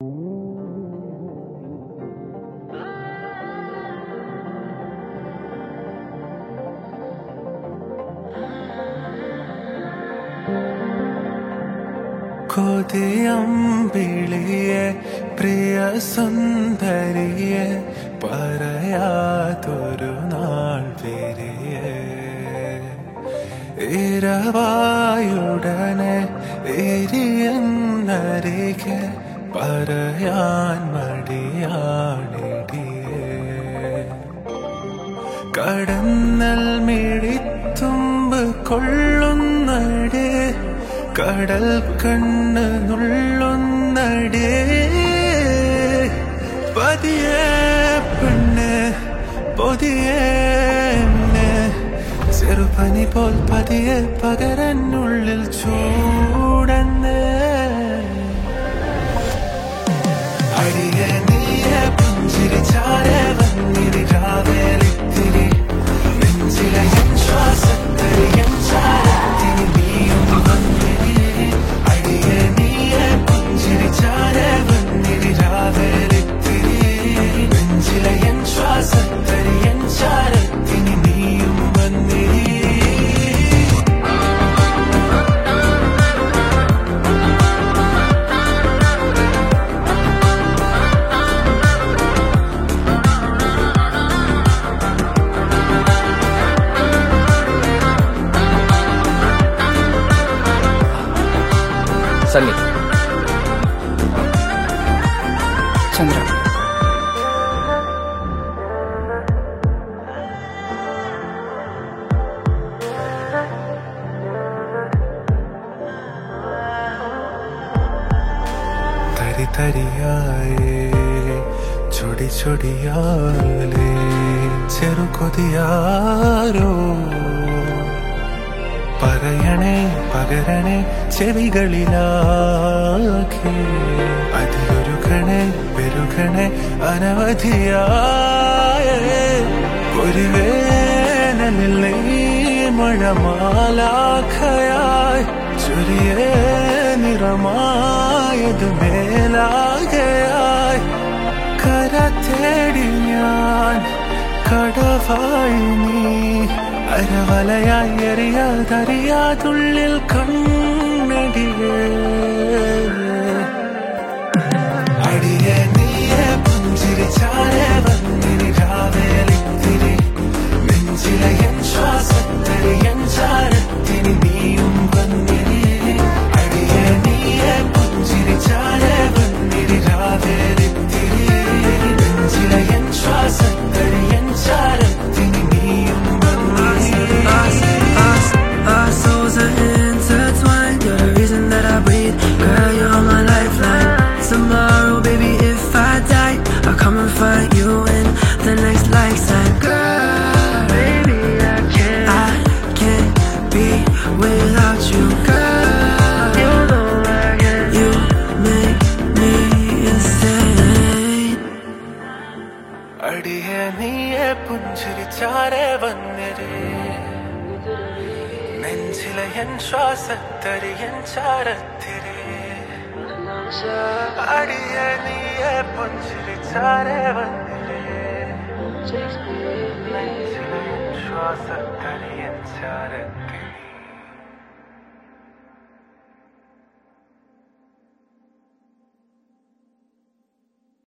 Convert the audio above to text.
കൊതിയമ്പിളിയെ പ്രിയ സുന്ദരിയെ പറയാതൊരു നാൾ വിരിയെ ഇരവായുടനെ എരിയെന്നരികെ പറയാൻ മടിയാണിടിയേ കടന്നൽ മിഴിത്തുമ്പ് കൊള്ളുന്നടേ കടൽ കണ്ണ് നുള്ളുന്നടേ പതിയെ പെണ്ണ് പൊതിയെ എന്നെ. ചെറുപനി പോൽ പതിയെ പകരനുള്ളിൽ ചൂടന്ന് അടിയെ നീയെ പുഞ്ചിരിച്ചാരെ വന്നിരി രാവേലിത്തിരി നെഞ്ചിലെ എൻ ശ്വാസത്തരി എൻ ചാരത്തിരി നീയും വന്നിരി അടിയെ നീയെ പുഞ്ചിരിച്ചാരെ വന്നിരി രാവേലിത്തിരി നെഞ്ചിലെ എൻ ശ്വാസത്തരി എൻ ചാരത്തിനി നീയും വന്നിരി സണ്ണി ചന്ദ്ര തരി തരിയായേ ചൊടി ചൊടിയാലേ ചെറുകൊതിയാരോ പറയണേ പകരണേ ചെവികളിലാകെ അതിലൊരുകണേ പെരുകണേ അനവധിയായ ഒരു വേനലിൽ നീ മഴമാലാഖയായി ചൊരിയേ നിറമായത് മേലാകയായി കര തേടി ഞാൻ കടവായി നീ അരവലയായി എറിയാതറിയാതുള്ളിൽ കണ്ണടിയേ അടിയെ നീയെ പുഞ്ചിരിച്ചാരെ വന്നിരി രാവേലിത്തിരി നെഞ്ചിലെ എൻ ശ്വാസത്തരി എൻ ചാരത്തിനി നീയും വന്നിരി അടിയെ നീയെ പുഞ്ചിരിച്ചാരെ വന്നിരി രാവേലിത്തിരി നെഞ്ചിലെ എൻ ശ്വാസത്തരി എൻ ചാരത്തിനി നീയും വന്നിരി Us, our souls are intertwined. You're the reason that I breathe. Girl, you're my lifeline. Tomorrow, baby, if I die, I'll come and find you in the next lifetime. Girl, baby, I can't, I can't be without you. Girl, you know I can't. You make me insane. അടിയെ നീയെ പുഞ്ചിരിച്ചാരെ വന്നിരേ നെഞ്ചിലെ N ശ്വാസത്തരി N ചാരത്തിരേ അടിയെ നീയെ പുഞ്ചിരിച്ചാരെ വന്നിരേ നെഞ്ചിലെ N ശ്വാസത്തരി N ചാരത്തിരേ